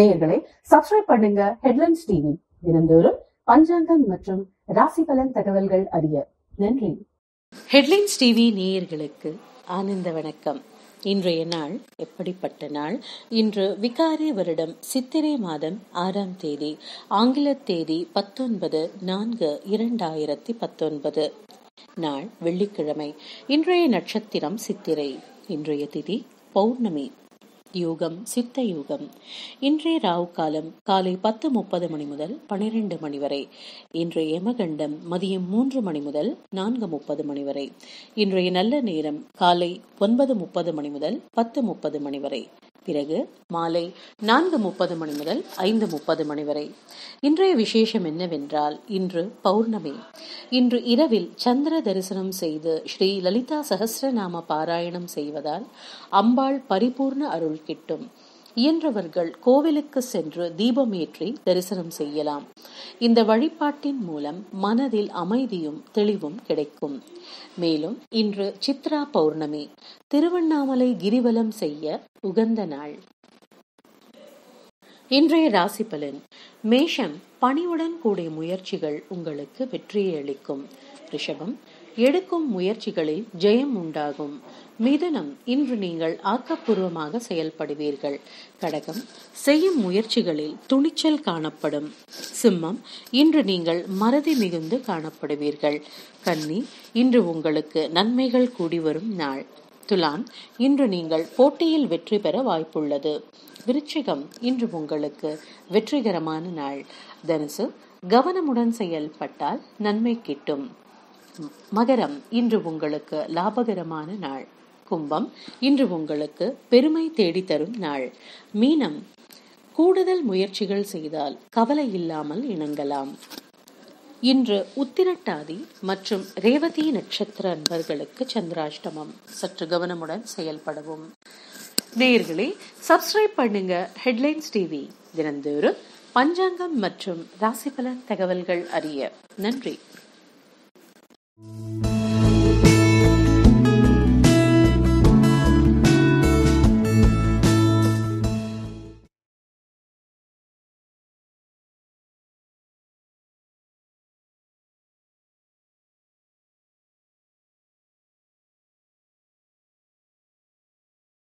நேயர்களே சப்ஸ்கிரைப் பண்ணுங்க headlines TV தினந்தோறும் பஞ்சாங்கம் மற்றும் ராசி பலன் தகவல்கள் அறிய நன்றி ஹெட்லைன்ஸ் டிவி நேயர்களுக்கு ஆனந்த வணக்கம் இன்றைய நாள் எப்படிப்பட்ட நாள் இன்று விகாரி வருடம் சித்திரை மாதம் ஆறாம் தேதி ஆங்கில தேதி பத்தொன்பது நான்கு இரண்டாயிரத்தி பத்தொன்பது நாள் வெள்ளிக்கிழமை இன்றைய நட்சத்திரம் சித்திரை இன்றைய திதி பௌர்ணமி யூகம் சித்த யூகம் இன்றைய ராவு காலம் காலை பத்து முப்பது மணி முதல் பனிரெண்டு மணி வரை இன்றைய யமகண்டம் மதியம் மூன்று மணி முதல் நான்கு முப்பது மணி வரை இன்றைய நல்ல நேரம் காலை ஒன்பது முப்பது மணி முதல் பத்து முப்பது மணி வரை பிறகு மாலை நான்கு முப்பது மணி முதல் ஐந்து முப்பது மணி வரை இன்றைய விசேஷம் என்னவென்றால் இன்று பௌர்ணமி இன்று இரவில் சந்திர தரிசனம் செய்து ஸ்ரீ லலிதா சகசிரநாம பாராயணம் செய்வதால் அம்பாள் பரிபூர்ண அருள் கிட்டும் இயன்றவர்கள் கோவிலுக்கு சென்று தீபமேற்றி தரிசனம் செய்யலாம் இந்த வழிபாட்டின் மூலம் மனதில் அமைதியும் தெளிவும் கிடைக்கும் மேலும் இன்று சித்ரா பௌர்ணமி திருவண்ணாமலை கிரிவலம் செய்ய உகந்த நாள் இன்றைய ராசி பலன் மேஷம் பணிவுடன் கூடிய முயற்சிகள் உங்களுக்கு வெற்றியை அளிக்கும் ரிஷபம் எடுக்கும் முயற்சிகளில் ஜெயம் உண்டாகும் மிதுனம் இன்று நீங்கள் ஆக்கப்பூர்வமாக செயல்படுவீர்கள் கடகம் செய்யும் முயற்சிகளில் துணிச்சல் காணப்படும் சிம்மம் இன்று நீங்கள் மறதி மிகுந்து காணப்படுவீர்கள் கன்னி இன்று உங்களுக்கு நன்மைகள் கூடி வரும் நாள் துலாம் இன்று நீங்கள் போட்டியில் வெற்றி பெற வாய்ப்புள்ளது விருச்சிகம் இன்று உங்களுக்கு வெற்றிகரமான நாள் தனுசு கவனமுடன் செயல்பட்டால் நன்மை கிட்டும் மகரம் இன்று உங்களுக்கு லாபகரமான நாள் கும்பம் இன்று உங்களுக்கு பெருமை தேடி தரும் நாள் மீனம் கூடுதல் முயற்சிகள் செய்தால் கவலை இல்லாமல் இணங்கலாம் இன்று உத்திரட்டாதி மற்றும் ரேவதி நட்சத்திர அன்பர்களுக்கு சந்திராஷ்டமம் சற்று கவனமுடன் செயல்படவும் நேயர்களே சப்ஸ்கிரைப் பண்ணுங்க ஹெட்லைன்ஸ் டிவி தினந்தோறும் பஞ்சாங்கம் மற்றும் ராசிபலன் தகவல்கள் அறிய நன்றி